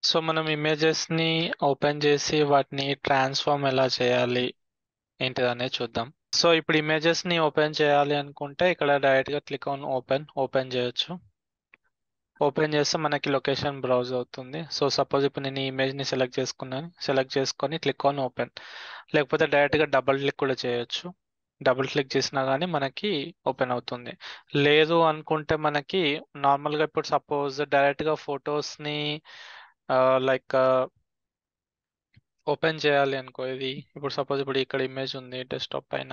So మనం ఇమేజెస్ని open చేసి వాటిని ట్రాన్స్ఫార్మ్ ఎలా చేయాలి ఏంటిదనేది చూద్దాం సో ఇప్పుడు ఇమేజెస్ని ఓపెన్ చేయాలి అనుకుంటే ఇక్కడ డైరెక్ట్గా క్లిక్ ఆన్ ఓపెన్ ఓపెన్ చేయొచ్చు ఓపెన్ చేస్తే మనకి లొకేషన్ బ్రౌజ్ అవుతుంది సో సపోజ్ ఇప్పుడు నేను ఈ ఇమేజ్ని సెలెక్ట్ చేసుకున్నాను సెలెక్ట్ చేసుకొని క్లిక్ ఆన్ ఓపెన్ లేకపోతే డైరెక్ట్గా డబుల్ క్లిక్ కూడా చేయొచ్చు డబుల్ క్లిక్ చేసినా కానీ మనకి ఓపెన్ అవుతుంది లేదు అనుకుంటే మనకి నార్మల్గా ఇప్పుడు సపోజ్ డైరెక్ట్గా ఫొటోస్ని లైక్ ఓపెన్ చేయాలి అనుకో ఇది ఇప్పుడు సపోజ్ ఇప్పుడు ఇక్కడ ఇమేజ్ ఉంది డెస్క్టాప్ పైన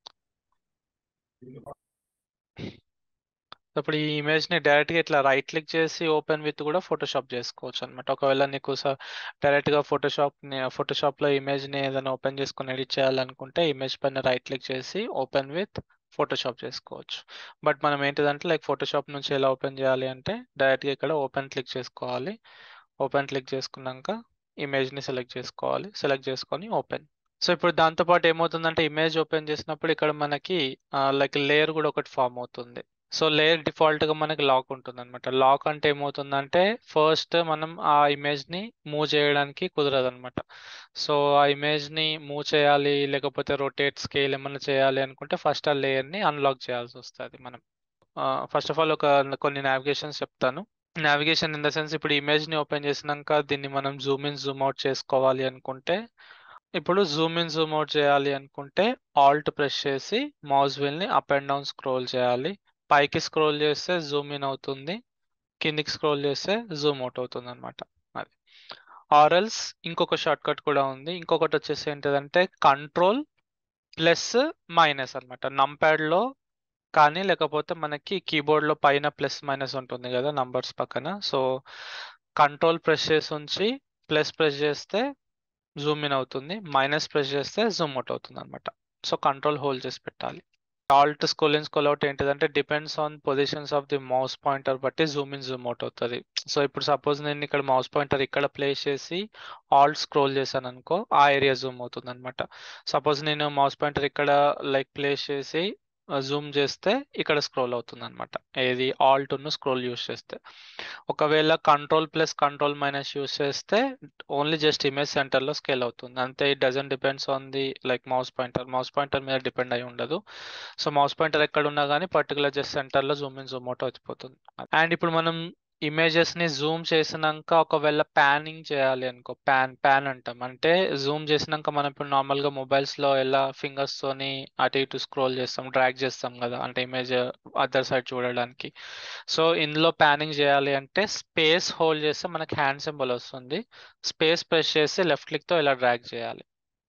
ఇప్పుడు ఈ ఇమేజ్ని డైరెక్ట్గా ఇట్లా రైట్ క్లిక్ చేసి ఓపెన్ విత్ కూడా ఫోటోషాప్ చేసుకోవచ్చు అనమాట ఒకవేళ నీకు డైరెక్ట్గా ఫోటోషాప్ ఫోటోషాప్లో ఇమేజ్ని ఏదైనా ఓపెన్ చేసుకొని ఎడిట్ చేయాలనుకుంటే ఇమేజ్ పైన రైట్ క్లిక్ చేసి ఓపెన్ విత్ ఫోటోషాప్ చేసుకోవచ్చు బట్ మనం ఏంటిదంటే లైక్ ఫోటోషాప్ నుంచి ఎలా ఓపెన్ చేయాలి అంటే డైరెక్ట్గా ఇక్కడ ఓపెన్ క్లిక్ చేసుకోవాలి ఓపెన్ క్లిక్ చేసుకున్నాక ఇమేజ్ని సెలెక్ట్ చేసుకోవాలి సెలెక్ట్ చేసుకొని ఓపెన్ సో ఇప్పుడు దాంతోపాటు ఏమవుతుందంటే ఇమేజ్ ఓపెన్ చేసినప్పుడు ఇక్కడ మనకి లైక్ లేయర్ కూడా ఒకటి ఫామ్ అవుతుంది సో లేయర్ డిఫాల్ట్గా మనకి లాక్ ఉంటుంది అనమాట లాక్ అంటే ఏమవుతుందంటే ఫస్ట్ మనం ఆ ఇమేజ్ని మూవ్ చేయడానికి కుదరదు అనమాట సో ఆ ఇమేజ్ని మూవ్ చేయాలి లేకపోతే రొటేట్ స్కేల్ ఏమైనా చేయాలి అనుకుంటే ఫస్ట్ ఆ లేయర్ని అన్లాక్ చేయాల్సి వస్తుంది మనం ఫస్ట్ ఆఫ్ ఆల్ ఒక కొన్ని నావిగేషన్స్ చెప్తాను నావిగేషన్ ఇన్ ద సెన్స్ ఇప్పుడు ఇమేజ్ని ఓపెన్ చేసినాక దీన్ని మనం జూమ్ ఇన్ జూమ్ అవుట్ చేసుకోవాలి అనుకుంటే ఇప్పుడు జూమ్ ఇన్ జూమ్ అవుట్ చేయాలి అనుకుంటే ఆల్ట్ ప్రెస్ చేసి మౌస్ వీల్ని అప్ అండ్ డౌన్ స్క్రోల్ చేయాలి పైకి స్క్రోల్ చేస్తే జూమ్ ఇన్ అవుతుంది కిందికి స్క్రోల్ చేస్తే జూమ్ అవుట్ అవుతుంది అనమాట అది ఆర్ఎల్స్ ఇంకొక షార్ట్ కట్ కూడా ఉంది ఇంకొకటి వచ్చేసి ఏంటిదంటే కంట్రోల్ ప్లస్ మైనస్ అనమాట నంప్యాడ్లో కానీ లేకపోతే మనకి కీబోర్డ్లో పైన ప్లస్ మైనస్ ఉంటుంది కదా నంబర్స్ పక్కన సో కంట్రోల్ ప్రెస్ చేసి ఉంచి ప్లస్ ప్రెస్ చేస్తే జూమ్ ఇన్ అవుతుంది మైనస్ ప్రెస్ చేస్తే జూమ్ అవుట్ అవుతుంది అనమాట సో కంట్రోల్ హోల్డ్ చేసి పెట్టాలి alt scroll in scroll out ఏంటిదంటే depends on positions of the mouse pointer బట్టి జూమ్ ఇన్ జూమ్ అవుట్ అవుతుంది సో ఇప్పుడు సపోజ్ నేను ఇక్కడ మౌస్ పాయింటర్ ఇక్కడ ప్లేస్ చేసి ఆల్ట్ స్క్రోల్ చేశాను అనుకో ఆ ఏరియా జూమ్ అవుతుంది అనమాట సపోజ్ నేను మౌస్ పాయింటర్ ఇక్కడ లైక్ ప్లేస్ చేసి జూమ్ చేస్తే ఇక్కడ స్క్రోల్ అవుతుంది అనమాట ఏది ఆల్ట్ ఉన్న స్క్రోల్ యూస్ చేస్తే ఒకవేళ control plus control minus use చేస్తే ఓన్లీ జస్ట్ ఇమేజ్ సెంటర్లో స్కేల్ అవుతుంది అంతే it doesn't depends on the like mouse pointer mouse pointer మీద డిపెండ్ అయి ఉండదు సో మౌస్ పాయింటర్ ఎక్కడ ఉన్నా కానీ పర్టికులర్ జస్ట్ సెంటర్లో జూమ్ ఇన్ జూమ్ అవుట్ వచ్చిపోతుంది అండ్ ఇప్పుడు మనం ఇమేజెస్ని జూమ్ చేసినాక ఒకవేళ ప్యానింగ్ చేయాలి అనుకో ప్యాన్ ప్యాన్ అంటాం అంటే జూమ్ చేసినాక మనం ఇప్పుడు నార్మల్గా మొబైల్స్లో ఎలా ఫింగర్స్తోని అటు ఇటు స్క్రోల్ చేస్తాం డ్రాగ్ చేస్తాం కదా అంటే ఇమేజ్ అదర్ సైడ్ చూడడానికి సో ఇందులో ప్యానింగ్ చేయాలి అంటే స్పేస్ హోల్డ్ చేస్తే మనకి హ్యాండ్ సింబల్ వస్తుంది స్పేస్ ప్రెస్ చేసి లెఫ్ట్ క్లిక్తో ఇలా డ్రాగ్ చేయాలి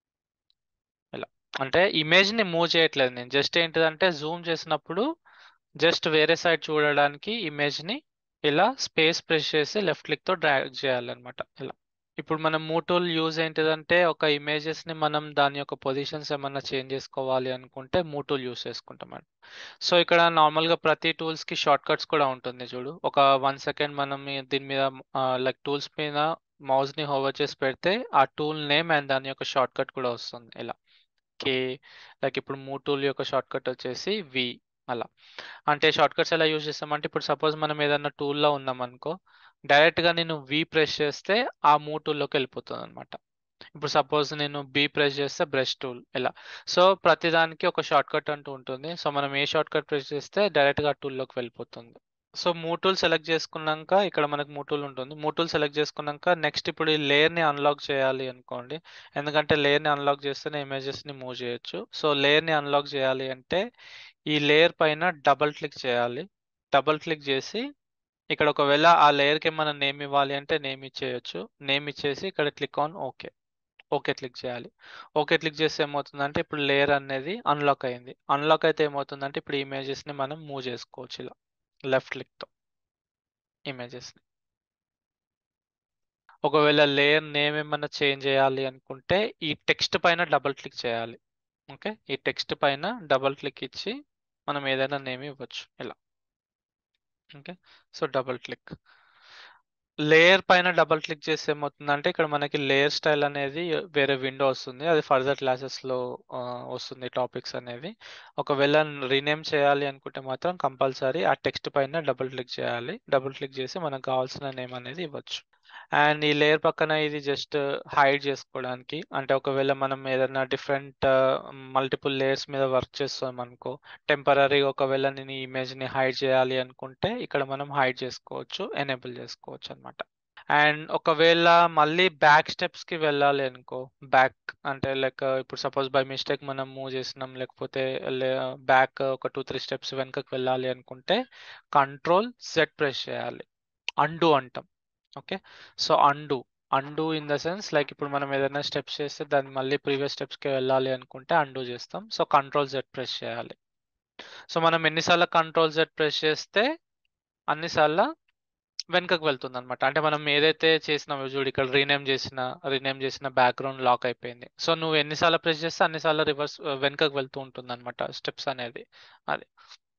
ఇలా అంటే ఇమేజ్ని మూవ్ చేయట్లేదు నేను జస్ట్ ఏంటిదంటే జూమ్ చేసినప్పుడు జస్ట్ వేరే సైడ్ చూడడానికి ఇమేజ్ని ఇలా స్పేస్ ప్రెస్ చేసి లెఫ్ట్ క్లిక్తో డ్రాగ్ చేయాలన్నమాట ఇలా ఇప్పుడు మనం మూవ్ టూల్ యూజ్ ఏంటిదంటే ఒక ఇమేజెస్ని మనం దాని యొక్క పొజిషన్స్ ఏమన్నా చేంజ్ చేసుకోవాలి అనుకుంటే మూవ్ టూల్ యూస్ చేసుకుంటాం అండి సో ఇక్కడ నార్మల్గా ప్రతి టూల్స్కి షార్ట్ కట్స్ కూడా ఉంటుంది చూడు ఒక వన్ సెకండ్ మనం దీని మీద లైక్ టూల్స్ మీద మౌస్ని హోవర్ చేసి పెడితే ఆ టూల్ నేమ్ అండ్ దాని యొక్క షార్ట్ కట్ కూడా వస్తుంది ఇలా కే లైక్ ఇప్పుడు మూవ్ టూల్ యొక్క షార్ట్ కట్ వచ్చేసి వి అలా అంటే షార్ట్ కట్స్ ఎలా యూజ్ చేస్తామంటే ఇప్పుడు సపోజ్ మనం ఏదన్నా టూల్లో ఉన్నాం అనుకో డైరెక్ట్గా నేను వి ప్రెస్ చేస్తే ఆ మూవ్ టూల్లోకి వెళ్ళిపోతుంది అనమాట ఇప్పుడు సపోజ్ నేను బి ప్రెస్ చేస్తే బ్రష్ టూల్ ఇలా సో ప్రతిదానికి ఒక షార్ట్ కట్ అంటూ ఉంటుంది సో మనం ఏ షార్ట్ కట్ ప్రెస్ చేస్తే డైరెక్ట్గా ఆ టూల్లోకి వెళ్ళిపోతుంది సో మూ టూల్ సెలెక్ట్ చేసుకున్నాక ఇక్కడ మనకు మూ టూల్ ఉంటుంది మూ టూల్ సెలెక్ట్ చేసుకున్నాక నెక్స్ట్ ఇప్పుడు ఈ లేయర్ని అన్లాక్ చేయాలి అనుకోండి ఎందుకంటే లేయర్ని అన్లాక్ చేస్తేనే ఇమేజెస్ని మూవ్ చేయొచ్చు సో లేయర్ని అన్లాక్ చేయాలి అంటే ఈ లేయర్ పైన డబల్ క్లిక్ చేయాలి డబల్ క్లిక్ చేసి ఇక్కడ ఒకవేళ ఆ లేయర్కి ఏమైనా నేమ్ ఇవ్వాలి అంటే నేమ్ ఇచ్చేయచ్చు నేమ్ ఇచ్చేసి ఇక్కడ click on okay okay click చేయాలి ఓకే క్లిక్ చేస్తే ఏమవుతుందంటే ఇప్పుడు లేయర్ అనేది అన్లాక్ అయింది అన్లాక్ అయితే ఏమవుతుందంటే ఇప్పుడు ఇమేజెస్ని మనం మూవ్ చేసుకోవచ్చు ఇలా లెఫ్ట్ క్లిక్తో ఇమేజెస్ని ఒకవేళ లేయర్ నేమ్ ఏమన్నా చేంజ్ చేయాలి అనుకుంటే ఈ టెక్స్ట్ పైన డబల్ క్లిక్ చేయాలి ఓకే ఈ టెక్స్ట్ పైన డబల్ క్లిక్ ఇచ్చి మనం ఏదైనా నేమ్ ఇవ్వచ్చు ఇలా okay so double click layer పైన డబల్ క్లిక్ చేస్తే ఏమవుతుందంటే ఇక్కడ మనకి లేయర్ స్టైల్ అనేది వేరే విండో వస్తుంది అది ఫర్దర్ క్లాసెస్లో వస్తుంది టాపిక్స్ అనేవి ఒకవేళ రీనేమ్ చేయాలి అనుకుంటే మాత్రం కంపల్సరీ ఆ టెక్స్ట్ పైన డబుల్ క్లిక్ చేయాలి డబుల్ క్లిక్ చేసి మనకు కావాల్సిన నేమ్ అనేది ఇవ్వచ్చు అండ్ ఈ లేయర్ పక్కన ఇది జస్ట్ హైడ్ చేసుకోవడానికి అంటే ఒకవేళ మనం ఏదైనా డిఫరెంట్ మల్టిపుల్ లేయర్స్ మీద వర్క్ చేస్తాం అనుకో టెంపరీగా ఒకవేళ నేను ఈ ఇమేజ్ని హైడ్ చేయాలి అనుకుంటే ఇక్కడ మనం హైడ్ చేసుకోవచ్చు ఎనేబుల్ చేసుకోవచ్చు అనమాట అండ్ ఒకవేళ మళ్ళీ బ్యాక్ స్టెప్స్కి వెళ్ళాలి అనుకో బ్యాక్ అంటే లైక్ ఇప్పుడు సపోజ్ బై మిస్టేక్ మనం మూవ్ చేసినాం లేకపోతే బ్యాక్ ఒక టూ త్రీ స్టెప్స్ వెనుకకి వెళ్ళాలి అనుకుంటే కంట్రోల్ సెట్ ప్రెస్ చేయాలి అండు అంటాం okay so undo undo in the sense like ఇప్పుడు మనం ఏదైనా స్టెప్స్ చేస్తే దాన్ని మళ్ళీ ప్రీవియస్ స్టెప్స్కి వెళ్ళాలి అనుకుంటే అండు చేస్తాం సో కంట్రోల్ జెడ్ ప్రెస్ చేయాలి సో మనం ఎన్నిసార్లు కంట్రోల్ జెడ్ ప్రెస్ చేస్తే అన్నిసార్లు వెనుకకు వెళ్తుంది అనమాట అంటే మనం ఏదైతే చేసినామో చూడు ఇక్కడ రీనేమ్ చేసిన రీనేమ్ చేసిన బ్యాక్గ్రౌండ్ లాక్ అయిపోయింది సో నువ్వు ఎన్నిసార్లు ప్రెస్ చేస్తే అన్నిసార్లు రివర్స్ వెనుకకు వెళ్తూ ఉంటుంది అనమాట స్టెప్స్ అనేది అది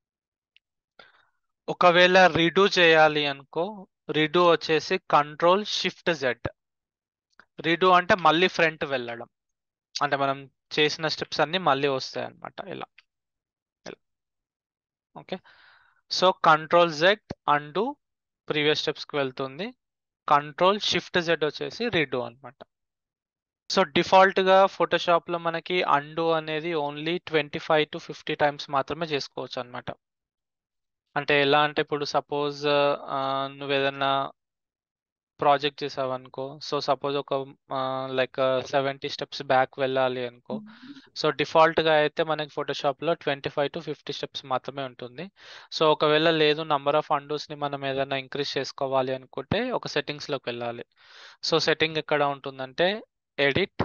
ఒకవేళ రీడూ చేయాలి అనుకో రీడూ వచ్చేసి కంట్రోల్ షిఫ్ట్ జెడ్ రీడూ అంటే మళ్ళీ ఫ్రంట్ వెళ్ళడం అంటే మనం చేసిన స్టెప్స్ అన్ని మళ్ళీ వస్తాయి అనమాట ఇలా ఇలా okay so control Z undo previous స్టెప్స్కి వెళ్తుంది కంట్రోల్ షిఫ్ట్ జెడ్ వచ్చేసి రీడూ అనమాట సో డిఫాల్ట్గా ఫోటోషాప్లో మనకి అండు అనేది only twenty five to fifty times మాత్రమే చేసుకోవచ్చు అనమాట అంటే ఎలా అంటే ఇప్పుడు సపోజ్ నువ్వు ఏదన్నా ప్రాజెక్ట్ చేసావు అనుకో సో సపోజ్ ఒక లైక్ సెవెంటీ స్టెప్స్ బ్యాక్ వెళ్ళాలి అనుకో సో డిఫాల్ట్గా అయితే మనకి ఫోటోషాప్లో twenty five to fifty steps మాత్రమే ఉంటుంది సో ఒకవేళ లేదు నంబర్ ఆఫ్ అండూస్ని మనం ఏదైనా ఇంక్రీజ్ చేసుకోవాలి అనుకుంటే ఒక సెట్టింగ్స్లోకి వెళ్ళాలి సో సెట్టింగ్ ఎక్కడ ఉంటుందంటే ఎడిట్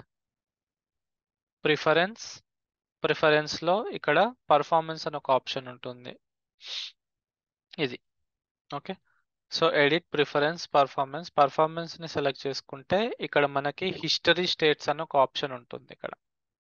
ప్రిఫరెన్స్ ప్రిఫరెన్స్లో ఇక్కడ పర్ఫార్మెన్స్ అని ఒక ఆప్షన్ ఉంటుంది ఇది okay so edit preference performance పర్ఫార్మెన్స్ని సెలెక్ట్ చేసుకుంటే ఇక్కడ మనకి హిస్టరీ స్టేట్స్ అని ఒక ఆప్షన్ ఉంటుంది ఇక్కడ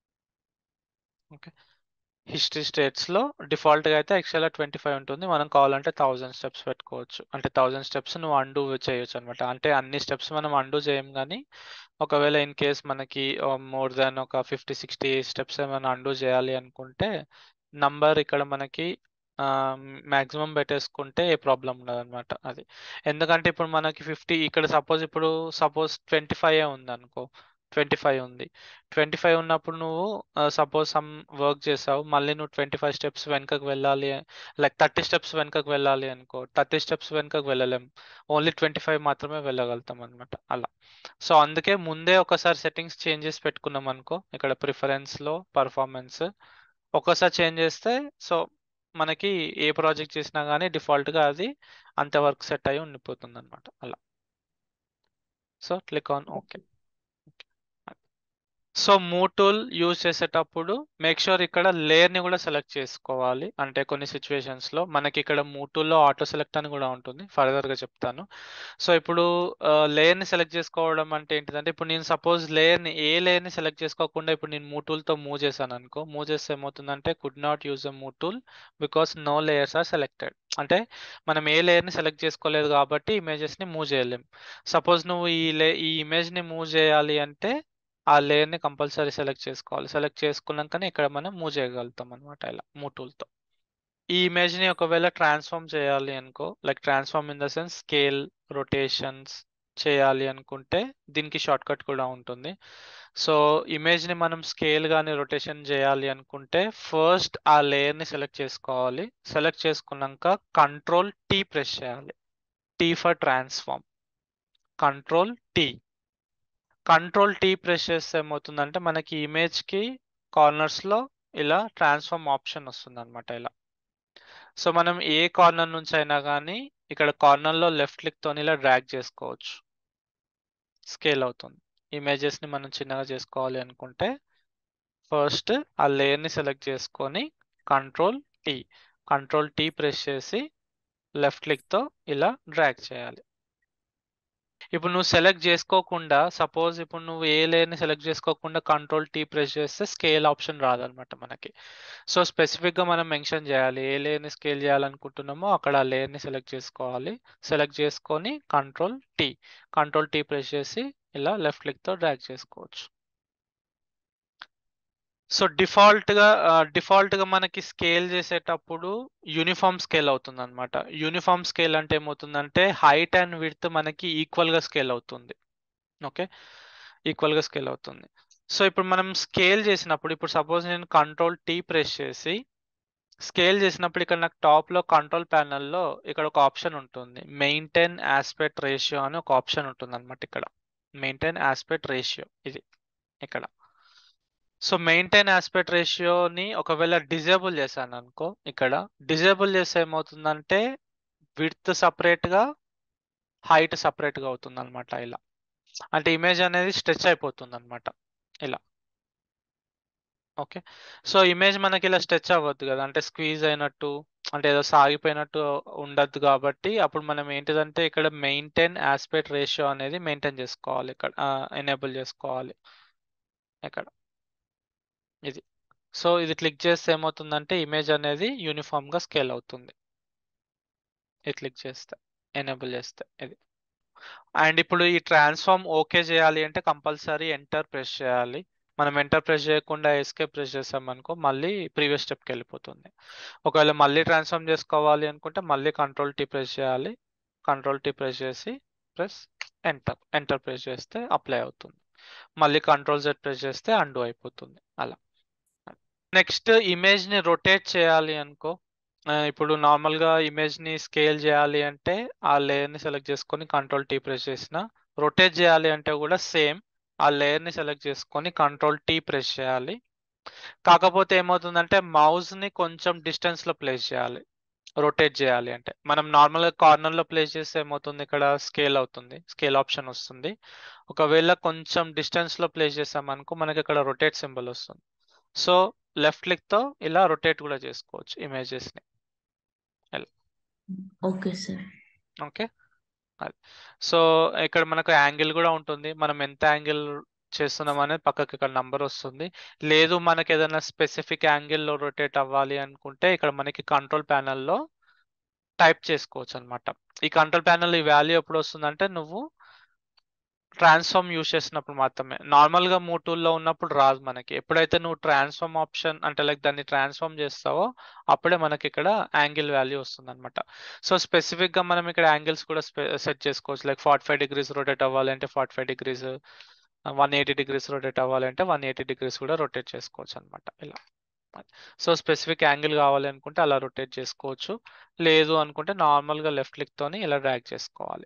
ఓకే హిస్టరీ స్టేట్స్లో డిఫాల్ట్గా అయితే ఎక్స్ఎల్ ట్వంటీ ఫైవ్ ఉంటుంది మనం కావాలంటే థౌజండ్ స్టెప్స్ పెట్టుకోవచ్చు అంటే థౌజండ్ స్టెప్స్ నువ్వు అండూ చేయొచ్చు అనమాట అంటే అన్ని స్టెప్స్ మనం అండూ చేయం కానీ ఒకవేళ ఇన్ కేస్ మనకి మోర్ దాన్ ఒక ఫిఫ్టీ సిక్స్టీ స్టెప్స్ ఏమైనా అండూ చేయాలి అనుకుంటే నంబర్ ఇక్కడ మనకి మ్యాక్సిమం పెట్టేసుకుంటే ఏ ప్రాబ్లం ఉండదు అనమాట అది ఎందుకంటే ఇప్పుడు మనకి ఫిఫ్టీ ఇక్కడ సపోజ్ ఇప్పుడు సపోజ్ ట్వంటీ ఫైవ్ ఉంది అనుకో ట్వంటీ ఫైవ్ ఉంది ట్వంటీ ఫైవ్ ఉన్నప్పుడు నువ్వు సపోజ్ సమ్ వర్క్ చేసావు మళ్ళీ నువ్వు ట్వంటీ ఫైవ్ స్టెప్స్ వెనుకకు వెళ్ళాలి లైక్ థర్టీ స్టెప్స్ వెనుకకు వెళ్ళాలి అనుకో థర్టీ స్టెప్స్ వెనుకకు వెళ్ళలేం ఓన్లీ ట్వంటీ ఫైవ్ మాత్రమే వెళ్ళగలుగుతాం అనమాట అలా సో అందుకే ముందే ఒకసారి సెట్టింగ్స్ చేంజ్ చేసి పెట్టుకున్నాం అనుకో ఇక్కడ ప్రిఫరెన్స్లో పర్ఫార్మెన్స్ ఒక్కసారి చేంజ్ చేస్తే సో మనకి ఏ ప్రాజెక్ట్ చేసినా కానీ డిఫాల్ట్గా అది అంత వర్క్ సెట్ అయి ఉండిపోతుంది అనమాట అలా so click on okay so move tool use చేసేటప్పుడు మేక్ షూర్ ఇక్కడ లేయర్ని కూడా సెలెక్ట్ చేసుకోవాలి అంటే కొన్ని సిచ్యువేషన్స్లో మనకి ఇక్కడ మూవ్ టూల్లో ఆటో సెలెక్ట్ అని కూడా ఉంటుంది ఫర్దర్గా చెప్తాను సో ఇప్పుడు లేయర్ని సెలెక్ట్ చేసుకోవడం అంటే ఏంటిదంటే ఇప్పుడు నేను సపోజ్ లేయర్ని ఏ లేయర్ని సెలెక్ట్ చేసుకోకుండా ఇప్పుడు నేను మూవ్ టూల్తో మూవ్ చేశాను అనుకో మూవ్ చేస్తే ఏమవుతుందంటే could not use a move tool because no layers are selected అంటే మనం ఏ లేయర్ని సెలెక్ట్ చేసుకోలేదు కాబట్టి ఇమేజెస్ని మూవ్ చేయలేం సపోజ్ నువ్వు ఈ లే ఈ ఇమేజ్ని మూవ్ చేయాలి అంటే ఆ లేయర్ని కంపల్సరీ సెలెక్ట్ చేసుకోవాలి సెలెక్ట్ చేసుకున్నాకనే ఇక్కడ మనం మూవ్ చేయగలుగుతాం అనమాట ఇలా మూవ్ టూల్తో ఈ ఇమేజ్ని ఒకవేళ ట్రాన్స్ఫార్మ్ చేయాలి అనుకో like transform in the sense scale rotations చేయాలి అనుకుంటే దీనికి షార్ట్ కట్ కూడా ఉంటుంది సో ఇమేజ్ని మనం స్కేల్ కానీ రొటేషన్ చేయాలి అనుకుంటే ఫస్ట్ ఆ లేయర్ని సెలెక్ట్ చేసుకోవాలి సెలెక్ట్ చేసుకున్నాక కంట్రోల్ టీ ప్రెస్ చేయాలి T for transform control T control T press చేస్తే ఏమవుతుందంటే మనకి ఇమేజ్కి కార్నర్స్లో ఇలా ట్రాన్స్ఫార్మ్ ఆప్షన్ వస్తుంది అనమాట ఇలా సో మనం ఏ కార్నర్ నుంచి అయినా కానీ ఇక్కడ కార్నర్లో లెఫ్ట్ క్లిక్తో ఇలా డ్రాగ్ చేసుకోవచ్చు స్కేల్ అవుతుంది ఇమేజెస్ని మనం చిన్నగా చేసుకోవాలి అనుకుంటే ఫస్ట్ ఆ లేయర్ని సెలెక్ట్ చేసుకొని control T control T press చేసి లెఫ్ట్ క్లిక్తో ఇలా డ్రాగ్ చేయాలి ఇప్పుడు నువ్వు సెలెక్ట్ చేసుకోకుండా సపోజ్ ఇప్పుడు నువ్వు ఏ లేయర్ని సెలెక్ట్ చేసుకోకుండా కంట్రోల్ టీ ప్రెస్ చేస్తే స్కేల్ ఆప్షన్ రాదనమాట మనకి సో స్పెసిఫిక్గా మనం మెన్షన్ చేయాలి ఏ లేయర్ని స్కేల్ చేయాలనుకుంటున్నామో అక్కడ ఆ లేయర్ని సెలెక్ట్ చేసుకోవాలి సెలెక్ట్ చేసుకొని control T control T press చేసి ఇలా లెఫ్ట్ క్లిక్తో డ్రాగ్ చేసుకోవచ్చు సో డిఫాల్ట్‌గా ఆహ్, డిఫాల్ట్‌గా మనకి స్కేల్ చేసేటప్పుడు యూనిఫార్మ్ స్కేల్ అవుతుందన్నమాట. యూనిఫార్మ్ స్కేల్ అంటే ఏమవుతుందంటే హైట్ అండ్ విడ్త్ మనకి ఈక్వల్‌గా స్కేల్ అవుతుంది. ఓకే. ఈక్వల్‌గా స్కేల్ అవుతుంది. సో ఇప్పుడు మనం స్కేల్ చేసినప్పుడు ఇప్పుడు సపోజ్ నేను కంట్రోల్ టీ ప్రెస్ చేసి స్కేల్ చేసినప్పుడు ఇక్కడ నాకు టాప్‌లో కంట్రోల్ ప్యానెల్‌లో ఇక్కడ ఒక ఆప్షన్ ఉంటుంది. మెయింటైన్ యాస్పెక్ట్ రేషియో అని ఒక ఆప్షన్ ఉంటుందన్నమాట ఇక్కడ. మెయింటైన్ యాస్పెక్ట్ రేషియో ఇది ఇక్కడ. సో మెయింటైన్ యాస్పెక్ట్ రేషియోని ఒకవేళ డిజేబుల్ చేశాననుకో ఇక్కడ డిజేబుల్ చేస్తే ఏమవుతుందంటే విడ్త్ సెపరేట్‌గా హైట్ సెపరేట్‌గా అవుతుందన్నమాట ఇలా. అంటే ఇమేజ్ అనేది స్ట్రెచ్ అయిపోతుందన్నమాట ఇలా. ఓకే. సో ఇమేజ్ మనకి ఇలా స్ట్రెచ్ అవ్వద్దు కదా! అంటే స్క్వీజ్ అయినట్టు అంటే ఏదో సాగిపోయినట్టు ఉండద్దు కాబట్టి అప్పుడు మనం ఏంటిదంటే ఇక్కడ మెయింటైన్ యాస్పెక్ట్ రేషియో అనేది మెయింటైన్ చేసుకోవాలి ఇక్కడ. ఆహ్, ఎనేబుల్ చేసుకోవాలి. ఇక్కడ. ఇది. సో ఇది క్లిక్ చేస్తే ఏమవుతుందంటే ఇమేజ్ అనేది యూనిఫార్మ్‌గా స్కేల్ అవుతుంది. ఇది క్లిక్ చేస్తే. ఎనేబుల్ చేస్తే ఇది. అండ్ ఇప్పుడు ఈ ట్రాన్స్‌ఫార్మ్ ఓకే చేయాలి అంటే కంపల్సరీ ఎంటర్ ప్రెస్ చేయాలి. మనం ఎంటర్ ప్రెస్ చేయకుండా ఎస్కేప్ ప్రెస్ చేసామనుకో మళ్ళీ ప్రీవియస్ స్టెప్‌కెళ్ళిపోతుంది. ఒకవేళ మళ్ళీ ట్రాన్స్‌ఫార్మ్ చేసుకోవాలి అనుకుంటే మళ్ళీ కంట్రోల్ టీ ప్రెస్ చేయాలి. కంట్రోల్ టీ ప్రెస్ చేసి ప్రెస్ ఎంటర్. ఎంటర్ ప్రెస్ చేస్తే అప్లై అవుతుంది. మళ్ళీ కంట్రోల్ జెడ్ ప్రెస్ చేస్తే అన్‌డూ అయిపోతుంది. అలా. నెక్స్ట్ ఇమేజ్‌ని రొటేట్ చేయాలి అనుకో ఆహ్, ఇప్పుడు నార్మల్‌గా ఇమేజ్‌ని స్కేల్ చేయాలి అంటే ఆ లేయర్‌ని సెలెక్ట్ చేసుకొని కంట్రోల్ టీ ప్రెస్ చేసినా, రొటేట్ చేయాలి అంటే కూడా సేమ్ ఆ లేయర్‌ని సెలెక్ట్ చేసుకొని కంట్రోల్ టీ ప్రెస్ చేయాలి. కాకపోతే ఏమవుతుందంటే మౌస్‌ని కొంచెం డిస్టెన్స్‌లో ప్లేస్ చేయాలి. రొటేట్ చేయాలి అంటే. మనం నార్మల్‌గా కార్నర్‌లో ప్లేస్ చేస్తే ఏమవుతుంది ఇక్కడ స్కేల్ అవుతుంది. స్కేల్ ఆప్షన్ వస్తుంది. ఒకవేళ కొంచెం డిస్టెన్స్‌లో ప్లేస్ చేసామనుకో మనకి ఇక్కడ రొటేట్ సింబల్ వస్తుంది. సో లెఫ్ట్ క్లిక్‌తో ఇలా రొటేట్ కూడా చేసుకోవచ్చు ఇమేజెస్‌ని. ఇలా. Okay sir. ఓకే. అది. సో ఇక్కడ మనకు యాంగిల్ కూడా ఉంటుంది. మనం ఎంత యాంగిల్ చేస్తున్నాం అనేది పక్కకి ఇక్కడ నంబర్ వస్తుంది. లేదు మనకేదైనా స్పెసిఫిక్ యాంగిల్‌లో రొటేట్ అవ్వాలి అనుకుంటే ఇక్కడ మనకి కంట్రోల్ ప్యానెల్‌లో టైప్ చేసుకోవచ్చనమాట. ఈ కంట్రోల్ ప్యానెల్ ఈ వాల్యూ ఎప్పుడొస్తుందంటే నువ్వు ట్రాన్స్‌ఫార్మ్ యూజ్ చేసినప్పుడు మాత్రమే. నార్మల్‌గా మూవ్ టూల్‌లో ఉన్నప్పుడు రాదు మనకి. ఎప్పుడైతే నువ్వు ట్రాన్స్‌ఫార్మ్ ఆప్షన్ అంటే లైక్ దాన్ని ట్రాన్స్‌ఫార్మ్ చేస్తావో అప్పుడే మనకిక్కడ యాంగిల్ వాల్యూ వస్తుందనమాట. సో స్పెసిఫిక్‌గా మనం ఇక్కడ యాంగిల్స్ కూడా స్పె సెట్ చేసుకోవచ్చు. లైక్ 45 డిగ్రీస్ రొటేట్ అవ్వాలంటే 45 డిగ్రీస్, ఆహ్, 180 డిగ్రీస్ రొటేట్ అవ్వాలంటే 180 డిగ్రీస్ కూడా రొటేట్ చేసుకోవచ్చనమాట ఇలా. సో స్పెసిఫిక్ యాంగిల్ కావాలి అనుకుంటే అలా రొటేట్ చేసుకోవచ్చు. లేదు అనుకుంటే నార్మల్‌గా లెఫ్ట్ క్లిక్‌తోని ఇలా డ్రాగ్ చేసుకోవాలి.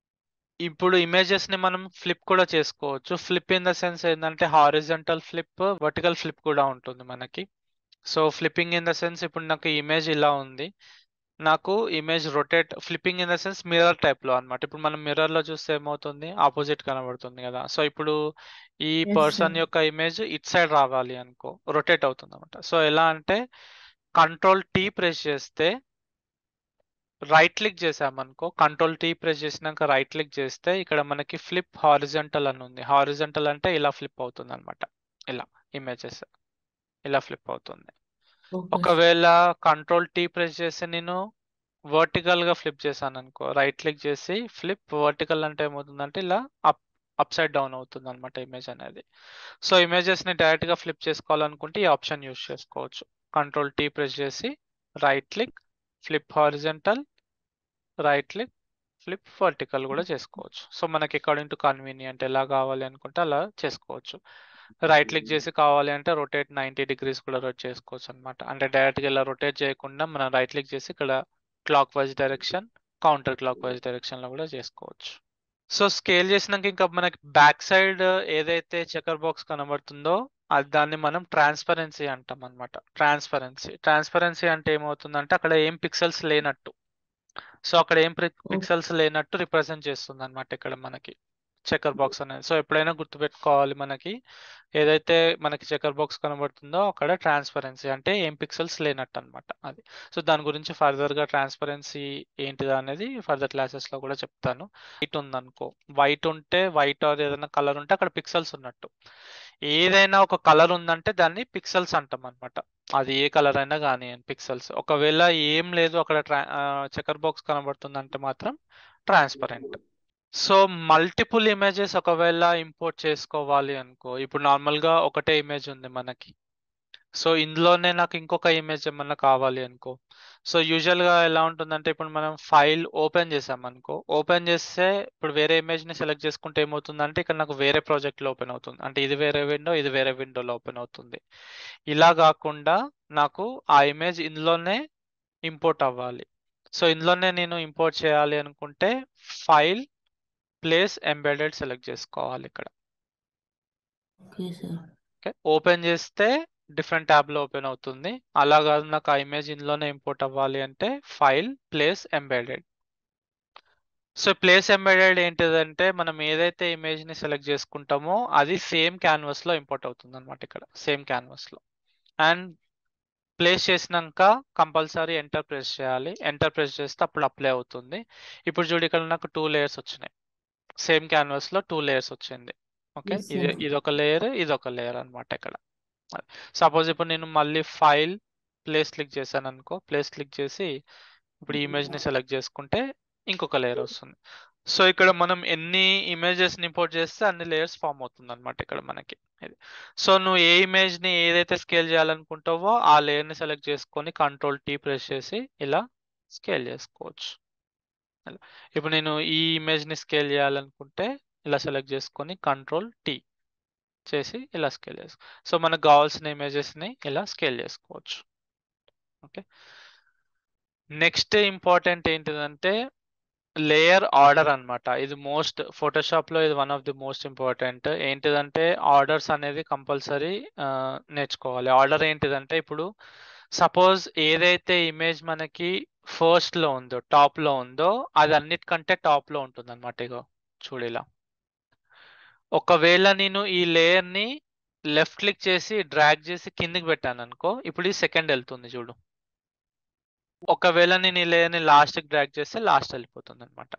ఇప్పుడు ఇమేజెస్‌ని మనం ఫ్లిప్ కూడా చేసుకోవచ్చు. ఫ్లిప్ ఇన్ ద సెన్స్ ఏందంటే హారిజాంటల్ ఫ్లిప్, వర్టికల్ ఫ్లిప్ కూడా ఉంటుంది మనకి. So flipping in the sense ఇప్పుడు నాకు ఇమేజ్ ఇలా ఉంది. నాకు image rotate flipping in the sense mirror టైప్‌లో అన్నమాట. ఇప్పుడు మనం మిర్రర్‌లో చూస్తే ఏమవుతుంది ఆపోజిట్ కనబడుతుంది కదా! సో ఇప్పుడు ఈ యెస్ పర్సన్ సార్. యొక్క ఇమేజ్ ఇటు సైడ్ రావాలి అనుకో రొటేట్ అవుతుందన్నమాట. సో ఎలా అంటే కంట్రోల్ టీ ప్రెస్ చేస్తే రైట్ క్లిక్ చేసామనుకో కంట్రోల్ టీ ప్రెస్ చేసినాక రైట్ క్లిక్ చేస్తే ఇక్కడ మనకి ఫ్లిప్ హారిజాంటల్ అని ఉంది. హారిజాంటల్ అంటే ఇలా ఫ్లిప్ అవుతుందన్నమాట. ఇలా ఇమేజెస్. ఇలా ఫ్లిప్ అవుతుంది. Okay sir. ఒకవేళ కంట్రోల్ టీ ప్రెస్ చేసి నేను వర్టికల్‌గా ఫ్లిప్ చేశాననుకో రైట్ క్లిక్ చేసి ఫ్లిప్ వర్టికల్ అంటే ఏమవుతుందంటే ఇలా అప్ అప్‌సైడ్ డౌన్ అవుతుందన్నమాట ఇమేజ్ అనేది. సో ఇమేజెస్‌ని డైరెక్ట్‌గా ఫ్లిప్ చేసుకోవాలనుకుంటే ఈ ఆప్షన్ యూజ్ చేసుకోవచ్చు. కంట్రోల్ టీ ప్రెస్ చేసి right click flip horizontal right click flip vertical కూడా చేసుకోవచ్చు. సో మనకి అకార్డింగ్ టు కన్వీనియంట్ ఎలా కావాలి అనుకుంటే అలా చేసుకోవచ్చు. రైట్ క్లిక్ చేసి కావాలి అంటే రొటేట్ 90 డిగ్రీస్ కూడా రొటేట్ చేసుకోవచ్చు అన్నమాట. అంటే డైరెక్ట్‌గా ఇలా రొటేట్ చేయకుండా మనం రైట్ క్లిక్ చేసి ఇక్కడ clockwise direction, counter clockwise డైరెక్షన్‌లో కూడా చేసుకోవచ్చు. సో స్కేల్ చేసినాక ఇంకా మనకి బ్యాక్ సైడ్ ఏదైతే చెకర్ బాక్స్ కనబడుతుందో అది దాన్ని మనం ట్రాన్స్‌పరెన్సీ అంటాం అన్నమాట. ట్రాన్స్‌పరెన్సీ. ట్రాన్స్‌పరెన్సీ అంటే ఏమవుతుందంటే అక్కడ ఏం పిక్సెల్స్ లేనట్టు. సో అక్కడ ఏం ప్రి ఓకే. పిక్సెల్స్ లేనట్టు రిప్రజెంట్ చేస్తుందన్నమాట ఇక్కడ మనకి చెకర్ బాక్స్ అనేది. సో ఎప్పుడైనా గుర్తుపెట్టుకోవాలి మనకి ఏదైతే మనకి చెకర్ బాక్స్ కనబడుతుందో అక్కడ ట్రాన్స్‌పరెన్సీ అంటే ఏం పిక్సెల్స్ లేనట్టన్నమాట అది. సో దాని గురించి ఫర్దర్‌గా ట్రాన్స్‌పరెన్సీ ఏంటిదా అనేది ఫర్దర్ క్లాసెస్‌లో కూడా చెప్తాను. వైట్ ఉందనుకో వైట్ ఉంటే వైట్ ఆర్ ఏదైనా కలర్ ఉంటే అక్కడ పిక్సెల్స్ ఉన్నట్టు. ఏదైనా ఒక కలర్ ఉందంటే దాన్ని పిక్సెల్స్ అంటామన్నమాట. అది ఏ కలర్ అయినా గానియండి పిక్సెల్స్. ఒకవేళ ఏం లేదు అక్కడ ట్రా ఆహ్, చెకర్ బాక్స్ కనబడుతుందంటే మాత్రం ట్రాన్స్‌పరెంట్. సో మల్టిపుల్ ఇమేజెస్ ఒకవేళ ఇంపోర్ట్ చేసుకోవాలి అనుకో ఇప్పుడు నార్మల్‌గా ఒకటే ఇమేజ్ ఉంది మనకి. సో ఇందులోనే నాకు ఇంకొక ఇమేజ్ ఏమన్నా కావాలి అనుకో సో యూజువల్గా ఎలా ఉంటుందంటే ఇప్పుడు మనం ఫైల్ ఓపెన్ చేసాం అనుకో ఓపెన్ చేస్తే ఇప్పుడు వేరే ఇమేజ్ని సెలెక్ట్ చేసుకుంటే ఏమవుతుందంటే ఇక్కడ నాకు వేరే ప్రాజెక్ట్లో ఓపెన్ అవుతుంది అంటే ఇది వేరే విండో ఇది వేరే విండోలో ఓపెన్ అవుతుంది ఇలా కాకుండా నాకు ఆ ఇమేజ్ ఇందులోనే ఇంపోర్ట్ అవ్వాలి సో ఇందులోనే నేను ఇంపోర్ట్ చేయాలి అనుకుంటే ఫైల్ ప్లేస్ ఎంబెడెడ్ సెలెక్ట్ చేసుకోవాలి ఇక్కడ ఓకే సార్ ఓకే ఓపెన్ చేస్తే డిఫరెంట్ ట్యాబ్లో ఓపెన్ అవుతుంది అలా కాదు నాకు ఆ ఇమేజ్ ఇందులోనే ఇంపోర్ట్ అవ్వాలి అంటే file place embedded so place embedded ఏంటిదంటే మనం ఏదైతే ఇమేజ్ని సెలెక్ట్ చేసుకుంటామో అది సేమ్ క్యాన్వాస్లో ఇంపోర్ట్ అవుతుంది అనమాట ఇక్కడ సేమ్ క్యాన్వాస్లో అండ్ ప్లేస్ చేసినాక కంపల్సరీ ఎంటర్ ప్రెస్ చేయాలి ఎంటర్ ప్రెస్ చేస్తే అప్పుడు అప్లై అవుతుంది ఇప్పుడు చూడు ఇక్కడ నాకు టూ లేయర్స్ వచ్చినాయి సేమ్ క్యాన్వాస్లో టూ లేయర్స్ వచ్చింది ఓకే Yes, ఇది sir. ఇది ఒక లేయర్ ఇది ఒక లేయర్ అనమాట ఇక్కడ సపోజ్ ఇప్పుడు నేను మళ్ళీ ఫైల్ ప్లేస్ క్లిక్ చేశాను అనుకో ప్లేస్ క్లిక్ చేసి ఇప్పుడు ఈ ఇమేజ్ని సెలెక్ట్ చేసుకుంటే ఇంకొక లేయర్ వస్తుంది సో ఇక్కడ మనం ఎన్ని ఇమేజెస్ని ఇంపోర్ట్ చేస్తే అన్ని లేయర్స్ ఫామ్ అవుతుంది అనమాట ఇక్కడ మనకి ఇది సో నువ్వు ఏ ఇమేజ్ని ఏదైతే స్కేల్ చేయాలనుకుంటావో ఆ లేయర్ని సెలెక్ట్ చేసుకొని కంట్రోల్ టీ ప్రెస్ చేసి ఇలా స్కేల్ చేసుకోవచ్చు ఇలా. ఇప్పుడు నేను ఈ ఇమేజ్ని స్కేల్ చేయాలనుకుంటే ఇలా సెలెక్ట్ చేసుకొని కంట్రోల్ టీ చేసి ఇలా స్కేల్ చేసుకో సో మనకు కావాల్సిన ఇమేజెస్ని ఇలా స్కేల్ చేసుకోవచ్చు ఓకే నెక్స్ట్ ఇంపార్టెంట్ ఏంటిదంటే లేయర్ ఆర్డర్ అన్నమాట ఇది మోస్ట్ ఫోటోషాప్లో ఇది one of the most important ఏంటిదంటే ఆర్డర్స్ అనేది కంపల్సరీ నేర్చుకోవాలి ఆర్డర్ ఏంటిదంటే ఇప్పుడు సపోజ్ ఏదైతే ఇమేజ్ మనకి ఫస్ట్లో ఉందో టాప్లో ఉందో అది అన్నిటికంటే టాప్లో ఉంటుంది అనమాట ఇగో చూడు ఇలా ఒకవేళ నేను ఈ లేయర్ని లెఫ్ట్ క్లిక్ చేసి డ్రాగ్ చేసి కిందికి పెట్టాను అనుకో ఇప్పుడు ఈ సెకండ్ వెళ్తుంది చూడు ఒకవేళ నేను ఈ లేయర్ని లాస్ట్కి డ్రాగ్ చేస్తే లాస్ట్ వెళ్ళిపోతుంది అనమాట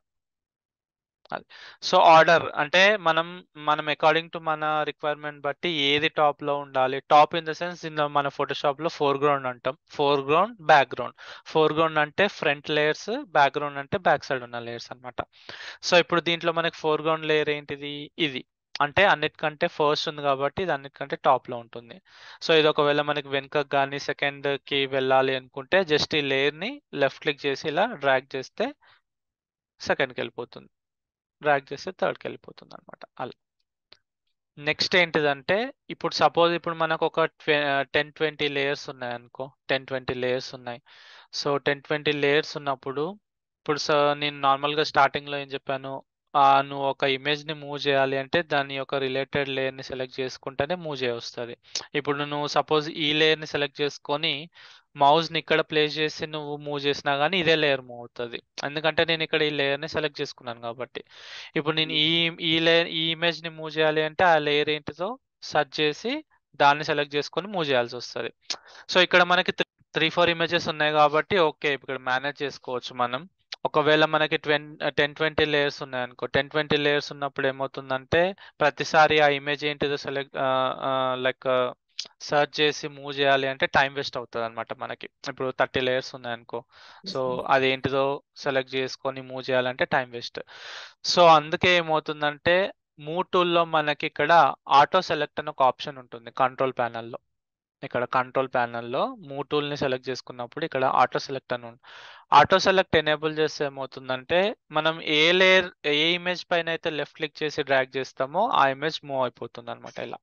అది సో ఆర్డర్ అంటే మనం మనం అకార్డింగ్ టు మన రిక్వైర్మెంట్ బట్టి ఏది టాప్ లో ఉండాలి టాప్ ఇన్ ద సెన్స్ ఇందులో మన ఫోటోషాప్ లో ఫోర్ గ్రౌండ్ అంటాం foreground background foreground అంటే ఫ్రంట్ లేయర్స్ బ్యాక్ గ్రౌండ్ అంటే బ్యాక్ సైడ్ ఉన్న లేయర్స్ అన్నమాట సో ఇప్పుడు దీంట్లో మనకి ఫోర్ గ్రౌండ్ లేయర్ ఏంటిది ఇది అంటే అన్నిటికంటే ఫస్ట్ ఉంది కాబట్టి ఇది అన్నిటికంటే టాప్ లో ఉంటుంది సో ఇది ఒకవేళ మనకి వెనుకకు కానీ సెకండ్ కి వెళ్ళాలి అనుకుంటే జస్ట్ ఈ లేయర్ ని లెఫ్ట్ క్లిక్ చేసి ఇలా డ్రాగ్ చేస్తే సెకండ్కి వెళ్ళిపోతుంది డ్రాగ్ చేస్తే థర్డ్కి వెళ్ళిపోతుంది అనమాట అలా నెక్స్ట్ ఏంటిదంటే ఇప్పుడు సపోజ్ ఇప్పుడు మనకు ఒక టెన్ ట్వంటీ లేయర్స్ ఉన్నాయి అనుకో టెన్ ట్వంటీ లేయర్స్ ఉన్నాయి సో టెన్ ట్వంటీ లేయర్స్ ఉన్నప్పుడు ఇప్పుడు స నేను నార్మల్గా స్టార్టింగ్లో ఏం చెప్పాను ఆ, నువ్వు ఒక ఇమేజ్ని మూవ్ చేయాలి అంటే దాని యొక్క రిలేటెడ్ లేయర్ని సెలెక్ట్ చేసుకుంటేనే మూవ్ చేయవస్తుంది ఇప్పుడు నువ్వు సపోజ్ ఈ లేయర్ని సెలెక్ట్ చేసుకొని మౌస్ని ఇక్కడ ప్లేస్ చేసి నువ్వు మూవ్ చేసినా కానీ ఇదే లేయర్ మూవ్ అవుతుంది ఎందుకంటే నేను ఇక్కడ ఈ లేయర్ని సెలెక్ట్ చేసుకున్నాను కాబట్టి ఇప్పుడు నేను ఈ ఈ లేయర్ ఈ ఇమేజ్ని మూవ్ చేయాలి అంటే ఆ లేయర్ ఏంటిదో సెర్చ్ చేసి దాన్ని సెలెక్ట్ చేసుకొని మూవ్ చేయాల్సి వస్తుంది సో ఇక్కడ మనకి త్రీ ఫోర్ ఇమేజెస్ ఉన్నాయి కాబట్టి ఓకే ఇక్కడ మేనేజ్ చేసుకోవచ్చు మనం ఒకవేళ మనకి ట్వం టెన్ ట్వంటీ లేయర్స్ ఉన్నాయనుకో టెన్ ట్వంటీ లేయర్స్ ఉన్నప్పుడు ఏమవుతుందంటే ప్రతిసారి ఆ ఇమేజ్ ఏంటిదో సెలెక్ట్ లైక్ సెర్చ్ చేసి మూవ్ చేయాలి అంటే టైం వేస్ట్ అవుతుంది అనమాట మనకి ఇప్పుడు థర్టీ లేయర్స్ ఉన్నాయనుకో సో అదేంటిదో సెలెక్ట్ చేసుకొని మూవ్ చేయాలంటే టైం వేస్ట్ సో అందుకే ఏమవుతుందంటే మూవ్ టూల్లో మనకి ఇక్కడ ఆటో సెలెక్ట్ అని ఒక ఆప్షన్ ఉంటుంది కంట్రోల్ ప్యానల్లో ఇక్కడ కంట్రోల్ ప్యానల్లో మూవ్ టూల్ని సెలెక్ట్ చేసుకున్నప్పుడు ఇక్కడ ఆటో సెలెక్ట్ అని ఉంది ఆటో సెలెక్ట్ ఎనేబుల్ చేస్తే ఏమవుతుందంటే మనం ఏ లేయర్ ఏ ఇమేజ్ పైన అయితే లెఫ్ట్ క్లిక్ చేసి డ్రాగ్ చేస్తామో ఆ ఇమేజ్ మూవ్ అయిపోతుంది అనమాట ఇలా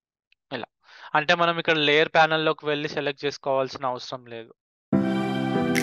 ఇలా అంటే మనం ఇక్కడ లేయర్ ప్యానల్లోకి వెళ్ళి సెలెక్ట్ చేసుకోవాల్సిన అవసరం లేదు